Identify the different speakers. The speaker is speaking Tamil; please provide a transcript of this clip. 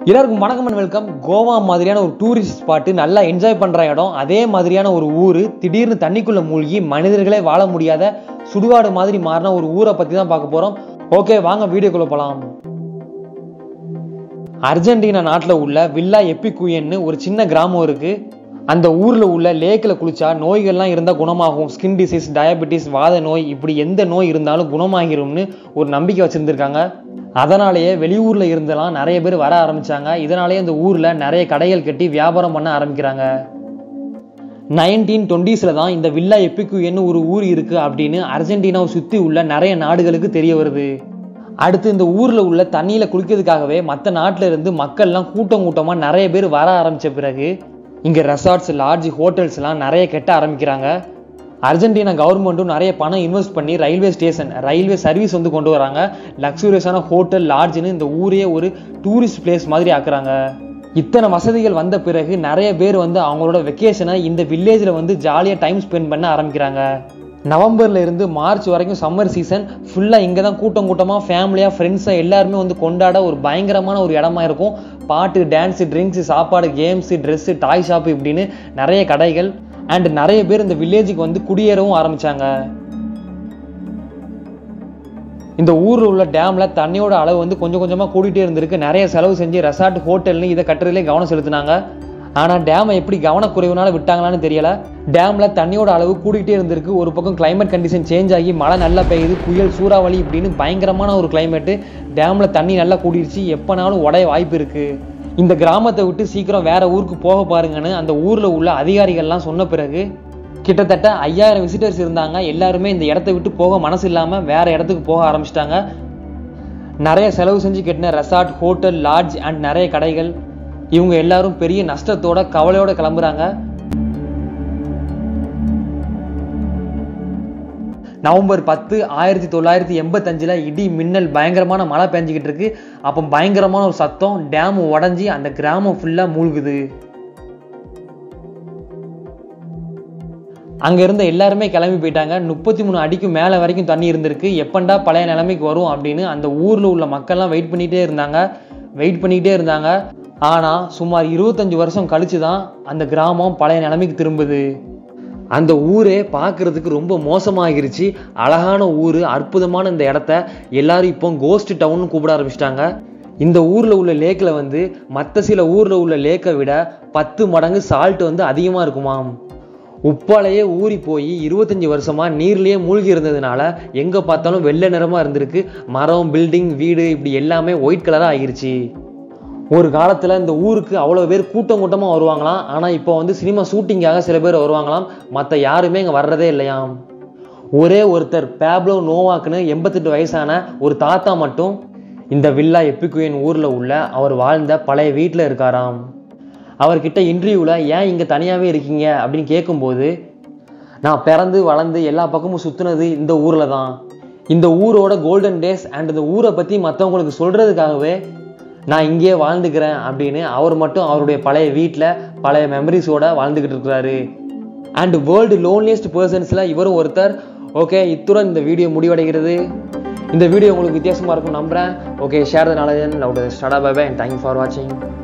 Speaker 1: எல்லாருக்கும் வணக்கம் அண்ட் வெல்கம் கோவா மாதிரியான ஒரு டூரிஸ்ட் ஸ்பாட்டு நல்லா என்ஜாய் பண்ணுற இடம் அதே மாதிரியான ஒரு ஊர் திடீர்னு தண்ணிக்குள்ளே மூழ்கி மனிதர்களே வாழ முடியாத சுடுகாடு மாதிரி மாறின ஒரு ஊரை பற்றி தான் பார்க்க போகிறோம் ஓகே வாங்க வீடியோக்குள்ளே போகலாம் அர்ஜென்டினா நாட்டில் உள்ள வில்லா எப்பிகுயன்னு ஒரு சின்ன கிராமம் இருக்கு அந்த ஊரில் உள்ள லேக்கில் குளிச்சா நோய்கள்லாம் இருந்தால் குணமாகும் ஸ்கின் டிசீஸ் டயபெட்டிஸ் வாத நோய் இப்படி எந்த நோய் இருந்தாலும் குணமாகிரும்னு ஒரு நம்பிக்கை வச்சுருந்துருக்காங்க அதனாலேயே வெளியூரில் இருந்தெல்லாம் நிறைய பேர் வர ஆரம்பிச்சாங்க இதனாலேயே அந்த ஊரில் நிறைய கடைகள் கட்டி வியாபாரம் பண்ண ஆரம்பிக்கிறாங்க நைன்டீன் டுவெண்ட்டீஸில் தான் இந்த வில்லா எப்பிகுயன்னு ஒரு ஊர் இருக்குது அப்படின்னு அர்ஜென்டினாவை சுற்றி உள்ள நிறைய நாடுகளுக்கு தெரிய வருது அடுத்து இந்த ஊரில் உள்ள தண்ணியில் குளிக்கிறதுக்காகவே மற்ற நாட்டில் இருந்து மக்கள்லாம் கூட்டம் கூட்டமாக நிறைய பேர் வர ஆரம்பித்த பிறகு இங்கே ரெசார்ட்ஸ் லாட்ஜ் ஹோட்டல்ஸ்லாம் நிறைய கெட்ட ஆரம்பிக்கிறாங்க அர்ஜென்டினா கவர்மெண்ட்டும் நிறைய பணம் இன்வெஸ்ட் பண்ணி ரயில்வே ஸ்டேஷன் ரயில்வே சர்வீஸ் வந்து கொண்டு வராங்க லக்ஸூரியஸான ஹோட்டல் லாட்ஜ்னு இந்த ஊரையே ஒரு டூரிஸ்ட் பிளேஸ் மாதிரி ஆக்குறாங்க இத்தனை வசதிகள் வந்த பிறகு நிறைய பேர் வந்து அவங்களோட வெக்கேஷனை இந்த வில்லேஜில் வந்து ஜாலியாக டைம் ஸ்பெண்ட் பண்ண ஆரம்பிக்கிறாங்க நவம்பர்ல இருந்து மார்ச் வரைக்கும் சம்மர் சீசன் ஃபுல்லாக இங்கே தான் கூட்டம் கூட்டமாக ஃபேமிலியாக ஃப்ரெண்ட்ஸாக எல்லாருமே வந்து கொண்டாட ஒரு பயங்கரமான ஒரு இடமா இருக்கும் பாட்டு டான்ஸு ட்ரிங்க்ஸு சாப்பாடு கேம்ஸு ட்ரெஸ்ஸு டாய் ஷாப்பு இப்படின்னு நிறைய கடைகள் அண்ட் நிறைய பேர் இந்த வில்லேஜுக்கு வந்து குடியேறவும் ஆரம்பிச்சாங்க இந்த ஊரில் உள்ள டேம்ல தண்ணியோட அளவு வந்து கொஞ்சம் கொஞ்சமாக கூட்டிகிட்டே இருந்திருக்கு நிறைய செலவு செஞ்சு ரெசார்ட் ஹோட்டல்னு இதை கட்டுறதுலே கவனம் செலுத்தினாங்க ஆனால் டேமை எப்படி கவனக்குறைவுனால விட்டாங்களான்னு தெரியல டேம்ல தண்ணியோட அளவு கூடிக்கிட்டே இருந்திருக்கு ஒரு பக்கம் கிளைமேட் கண்டிஷன் சேஞ்ச் ஆகி மழை நல்லா பெய்யுது புயல் சூறாவளி இப்படின்னு பயங்கரமான ஒரு கிளைமேட்டு டேம்ல தண்ணி நல்லா கூடிருச்சு எப்போனாலும் உடைய வாய்ப்பு இருக்கு இந்த கிராமத்தை விட்டு சீக்கிரம் வேற ஊருக்கு போக பாருங்கன்னு அந்த ஊரில் உள்ள அதிகாரிகள்லாம் சொன்ன பிறகு கிட்டத்தட்ட ஐயாயிரம் விசிட்டர்ஸ் இருந்தாங்க எல்லாருமே இந்த இடத்த விட்டு போக மனசு இல்லாமல் வேற இடத்துக்கு போக ஆரம்பிச்சிட்டாங்க நிறைய செலவு செஞ்சு கட்டின ரெசார்ட் ஹோட்டல் லாட்ஜ் அண்ட் நிறைய கடைகள் இவங்க எல்லாரும் பெரிய நஷ்டத்தோட கவலையோட கிளம்புறாங்க நவம்பர் பத்து ஆயிரத்தி தொள்ளாயிரத்தி எண்பத்தஞ்சில் இடி மின்னல் பயங்கரமான மழை பெஞ்சிக்கிட்டு இருக்கு அப்போ பயங்கரமான ஒரு சத்தம் டேம் உடஞ்சி அந்த கிராமம் ஃபுல்லாக மூழ்குது அங்கே இருந்த எல்லாருமே கிளம்பி போயிட்டாங்க முப்பத்தி மூணு அடிக்கு மேலே வரைக்கும் தண்ணி இருந்திருக்கு எப்பண்டா பழைய நிலைமைக்கு வரும் அப்படின்னு அந்த ஊரில் உள்ள மக்கள்லாம் வெயிட் பண்ணிகிட்டே இருந்தாங்க வெயிட் பண்ணிக்கிட்டே இருந்தாங்க ஆனால் சுமார் இருபத்தஞ்சு வருஷம் கழிச்சு தான் அந்த கிராமம் பழைய நிலைமைக்கு திரும்புது அந்த ஊரே பார்க்கறதுக்கு ரொம்ப மோசமாகிருச்சு அழகான ஊர் அற்புதமான இந்த இடத்த எல்லாரும் இப்போ கோஸ்ட் டவுன் கூப்பிட ஆரம்பிச்சிட்டாங்க இந்த ஊரில் உள்ள லேக்கில் வந்து மற்ற சில ஊரில் உள்ள லேக்கை விட பத்து மடங்கு சால்ட் வந்து அதிகமாக இருக்குமாம் உப்பாலேயே ஊறி போய் இருபத்தஞ்சி வருஷமா நீர்லேயே மூழ்கி இருந்ததுனால எங்கே பார்த்தாலும் வெள்ளை நிறமாக இருந்திருக்கு மரம் பில்டிங் வீடு இப்படி எல்லாமே ஒயிட் கலராக ஆகிருச்சு ஒரு காலத்தில் இந்த ஊருக்கு அவ்வளோ பேர் கூட்டம் கூட்டமாக வருவாங்களாம் ஆனால் இப்போ வந்து சினிமா ஷூட்டிங்காக சில பேர் வருவாங்களாம் மற்ற யாருமே இங்கே வர்றதே இல்லையாம் ஒரே ஒருத்தர் பேப்லோ நோவாக்குன்னு எண்பத்தெட்டு வயசான ஒரு தாத்தா மட்டும் இந்த வில்லா எப்பிகுயன் ஊரில் உள்ள அவர் வாழ்ந்த பழைய வீட்டில் இருக்காராம் அவர்கிட்ட இன்டர்வியூவில் ஏன் இங்கே தனியாகவே இருக்கீங்க அப்படின்னு கேட்கும்போது நான் பிறந்து வளர்ந்து எல்லா பக்கமும் சுற்றுனது இந்த ஊரில் தான் இந்த ஊரோட கோல்டன் டேஸ் அண்ட் இந்த ஊரை பற்றி மற்றவங்களுக்கு சொல்கிறதுக்காகவே நான் இங்கேயே வாழ்ந்துக்கிறேன் அப்படின்னு அவர் மட்டும் அவருடைய பழைய வீட்டில் பழைய மெமரிஸோட வாழ்ந்துக்கிட்டு இருக்கிறாரு அண்ட் வேர்ல்டு லோன்லியஸ்ட் பர்சன்ஸில் இவரும் ஒருத்தர் ஓகே இத்துடன் இந்த வீடியோ முடிவடைகிறது இந்த வீடியோ உங்களுக்கு வித்தியாசமாக இருக்கும் நம்புகிறேன் okay share the knowledge love ஸ்டாடா bye bye and thank you for வாட்சிங்